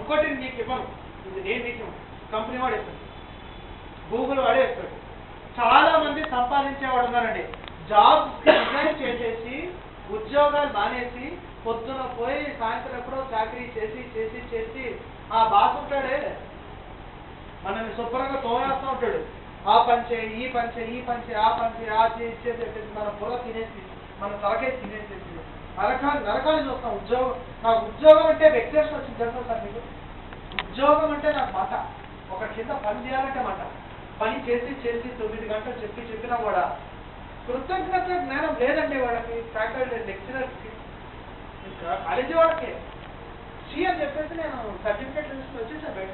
ఇంకోటి నీకు ఇవ్వను ఇది నేను నీకు ఇవ్వను. కంపెనీ వాడు ఇస్తాడు గూగుల్ వాడే ఇస్తాడు చాలా మంది సంపాదించేవాడు ఉన్నారండి జాబ్ రిజైన్ చేసేసి ఉద్యోగాలు మానేసి పొద్దున పోయి సాయంత్రం ఎప్పుడో చాకరీ చేసి చేసి చేసి ఆ బాస్ ఉంటాడే మనల్ని శుభ్రంగా తోనేస్తూ ఉంటాడు ఆ పని చేయి ఈ పని చేయి ఈ పని చేయి ఆ పని చేయి ఆ చేయి ఇది చేయి చెప్పేసి మన బుర్ర తినేసి మన తలకే తినేసేసి నరకాలు నరకాలు చూస్తాం ఉద్యోగం నాకు ఉద్యోగం అంటే వ్యక్తిష్టం వచ్చింది తెలుసా సార్ మీకు ఉద్యోగం అంటే నాకు మాట ఒక కింద పని చేయాలంటే మాట పని చేసి చేసి తొమ్మిది గంటలు చెప్పి చెప్పినా కూడా కృతజ్ఞత జ్ఞానం లేదండి వాళ్ళకి ఫ్యాకల్టీ లెక్చరర్స్కి ఇంకా కాలేజీ వాళ్ళకి సి అని చెప్పేసి నేను సర్టిఫికేట్ లిస్ట్ వచ్చేసాను బయట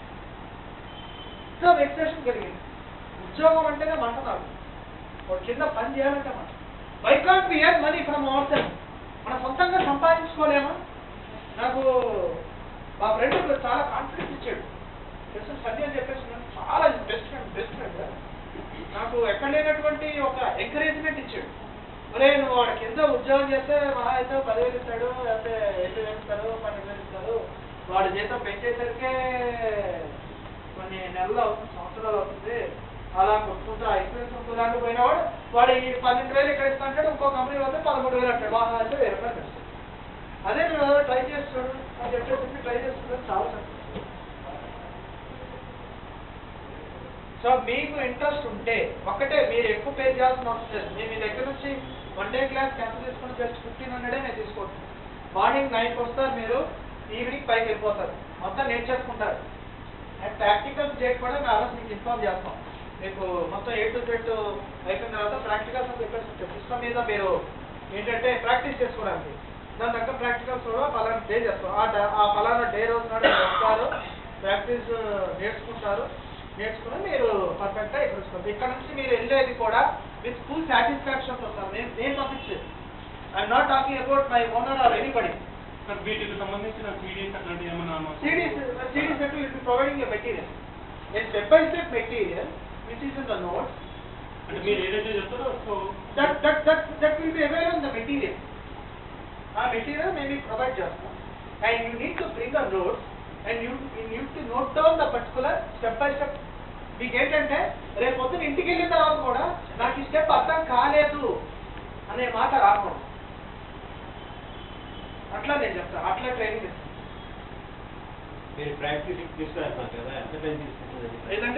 సో వెక్సేషన్ కలిగింది ఉద్యోగం అంటేనే మంట నాకు ఒక కింద పని చేయాలంటే మంట why can't be earn money from our self మనం సొంతంగా సంపాదించుకోలేమా నాకు మా ఫ్రెండ్ చాలా కాన్ఫిడెన్స్ ఇచ్చాడు తెలుసు సన్నీ అని చెప్పేసి నన్ను చాలా బెస్ట్ ఫ్రెండ్ బెస్ట్ ఫ్రెండ్ నాకు ఎక్కడ లేనటువంటి ఒక ఎంకరేజ్మెంట్ ఇచ్చాడు ఒరే నువ్వు వాడి కింద ఉద్యోగం చేస్తే మహా అయితే పదివేలు ఇస్తాడు లేకపోతే ఎనిమిది వేలు ఇస్తాడు పన్నెండు వేలు ఇస్తాడు వాడి జీతం పెంచేసరికే కొన్ని నెలలు అవుతుంది సంవత్సరాలు అవుతుంది అలా కొట్టుకుంటూ ఎక్స్పీరియన్స్ ఉంటుందంటూ పోయినవాడు వాడు ఈ పన్నెండు వేలు ఇక్కడ ఇస్తా అంటాడు ఇంకో కంపెనీ వస్తే పదమూడు వేలు అంటాడు మహా అయితే వెయ్యి రూపాయలు పెడతాడు. అదే నువ్వు ట్రై చేస్తాడు అని చెప్పేసి ట్రై చేస్తున్నాడు చాలా సక్సెస్ సో మీకు ఇంట్రెస్ట్ ఉంటే ఒక్కటే మీరు ఎక్కువ పే చేయాల్సిన అవసరం లేదు నేను మీ దగ్గర నుంచి వన్ డే క్లాస్ క్యాన్సిల్ చేసుకుని జస్ట్ ఫిఫ్టీన్ హండ్రెడే నేను తీసుకుంటాను మార్నింగ్ నైన్కి వస్తారు మీరు ఈవినింగ్ పైకి వెళ్ళిపోతారు మొత్తం నేర్చేసుకుంటారు అండ్ ప్రాక్టికల్స్ డేట్ కూడా మేము అలా మీకు ఇన్ఫార్మ్ చేస్తాం మీకు మొత్తం ఏ టు జెడ్ అయిపోయిన తర్వాత ప్రాక్టికల్స్ అని చెప్పేసి ఉంటుంది సిస్టమ్ మీద మీరు ఏంటంటే ప్రాక్టీస్ చేసుకోవడానికి దాని దగ్గర ప్రాక్టికల్స్ కూడా పలానా డే చేస్తాం ఆ డ- ఆ పలానా డే రోజు నాడు మీరు వస్తారు ప్రాక్టీస్ నేర్చుకుంటారు నేర్చుకుని మీరు పర్ఫెక్ట్గా ఇక్కడ వస్తారు ఇక్కడ నుంచి మీరు వెళ్ళేది కూడా విత్ ఫుల్ సాటిస్ఫాక్షన్తో వస్తారు నేను నేను పంపించేది I'm not talking about my owner or anybody sir వీటికి సంబంధించిన సీడీస్ అట్లాంటివి ఏమన్నా CDs, uh, CDs that will be providing a material. A step-by-step material, which is in the notes, అంటే మీరు ఏదైతే చెప్తారో so that, that, that, that will be available in the material. ఆ material may be provide చేస్తాం. And you need to bring a notes, and you, you need to note down the particular step by step. మీకు ఏంటంటే రేపు పొద్దున ఇంటికి వెళ్ళిన తర్వాత కూడా నాకు ఈ స్టెప్ అర్థం కాలేదు అనే మాట రాకూడదు అట్లా నేను చెప్తాను అట్లా ట్రైనింగ్ ఇస్తాను మీరు ప్రాక్టీస్ తీసుకురాస్తారు కదా ఎంత టైం తీసుకుంటుంది ఏదంటే